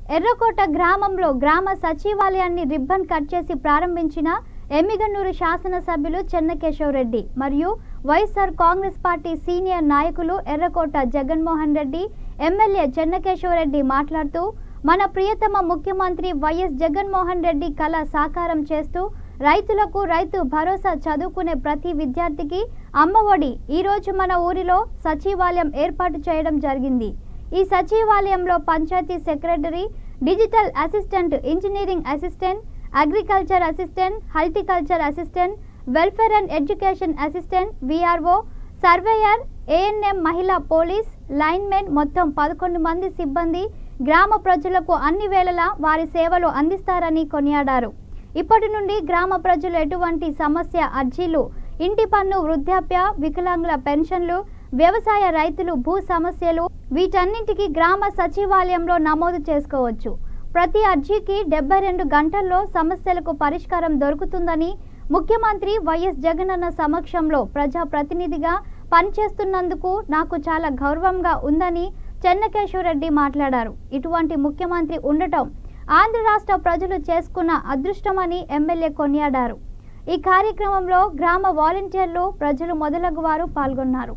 ఎర్రకోట గ్రామంలో గ్రామ సచివాలయాన్ని రిబ్బన్ కట్ చేసి ప్రారంభించిన ఎమ్మిగన్నూరు శాసనసభ్యులు చెన్నకేశవ్ రెడ్డి మరియు వైఎస్ఆర్ కాంగ్రెస్ పార్టీ సీనియర్ నాయకులు ఎర్రకోట జగన్మోహన్ రెడ్డి ఎమ్మెల్యే చెన్నకేశవ్ రెడ్డి మాట్లాడుతూ మన ప్రియతమ ముఖ్యమంత్రి వైఎస్ జగన్మోహన్ రెడ్డి కళ సాకారం చేస్తూ రైతులకు రైతు భరోసా చదువుకునే ప్రతి విద్యార్థికి అమ్మఒడి ఈరోజు మన ఊరిలో సచివాలయం ఏర్పాటు చేయడం జరిగింది ఈ సచివాలయంలో panchayati secretary digital assistant engineering assistant agriculture assistant horticulture assistant welfare and education assistant VRO surveyor ANM మహిళా పోలీస్ లైన్మెన్ మొత్తం పదకొండు మంది సిబ్బంది గ్రామ ప్రజలకు అన్ని వేళలా వారి సేవలు అందిస్తారని కొనియాడారు ఇప్పటి నుండి గ్రామ ప్రజలు ఎటువంటి సమస్య అర్జీలు ఇంటి పన్ను వృద్ధాప్య వికలాంగుల పెన్షన్లు వ్యవసాయ రైతులు భూ సమస్యలు వీటన్నింటికి గ్రామ సచివాలయంలో నమోదు చేసుకోవచ్చు ప్రతి అర్జీకి డెబ్బై రెండు గంటల్లో సమస్యలకు పరిష్కారం దొరుకుతుందని ముఖ్యమంత్రి వైఎస్ జగనన్న సమక్షంలో ప్రజాప్రతినిధిగా పనిచేస్తున్నందుకు నాకు చాలా గౌరవంగా ఉందని చెన్నకేశ్వరరెడ్డి మాట్లాడారు ఇటువంటి ముఖ్యమంత్రి ఉండటం ఆంధ్ర రాష్ట్ర ప్రజలు చేసుకున్న అదృష్టమని ఎమ్మెల్యే కొనియాడారు ఈ కార్యక్రమంలో గ్రామ వాలంటీర్లు ప్రజలు మొదలగు వారు పాల్గొన్నారు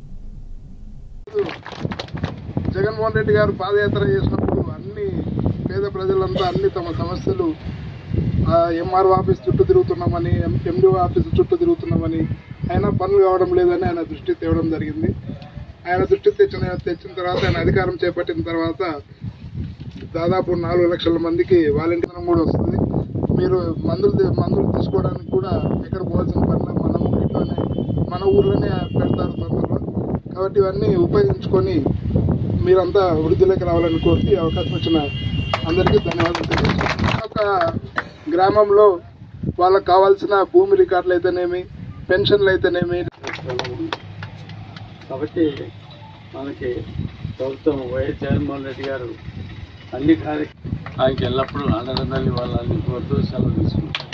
జగన్మోహన్ రెడ్డి గారు పాదయాత్ర చేసినప్పుడు అన్ని పేద ప్రజలంతా అన్ని తమ సమస్యలు ఎంఆర్ఓ ఆఫీస్ చుట్టూ తిరుగుతున్నామని ఎండిఓ ఆఫీస్ చుట్టూ తిరుగుతున్నామని అయినా పనులు కావడం లేదని ఆయన దృష్టి తేవడం జరిగింది ఆయన దృష్టి తెచ్చిన తెచ్చిన తర్వాత ఆయన అధికారం చేపట్టిన తర్వాత దాదాపు నాలుగు లక్షల మందికి వాలంటీర్ కూడా వస్తుంది మీరు మందులు తీ- మందులు తీసుకోవడానికి కూడా ఎక్కడ పోవాల్సిన పని లేదు. మన ఊరిలోనే మన ఊర్లోనే పెడతారు తొందరలో కాబట్టి ఇవన్నీ ఉపయోగించుకొని మీరంతా వృద్ధిలోకి రావాలని కోరి ఈ అవకాశం ఇచ్చిన అందరికీ ధన్యవాదాలు తెలియజేస్తున్నాను ఒక గ్రామంలో వాళ్ళకి కావాల్సిన భూమి రికార్డులు అయితేనేమి పెన్షన్లు అయితేనేమి కాబట్టి మనకి ప్రభుత్వం వైఎస్ జగన్మోహన్ రెడ్డి గారు అన్ని కార్య ఆయనకి ఎల్లప్పుడూ అండదండలు ఇవ్వాలని కోరుతూ సెలవు తీసుకుంటాం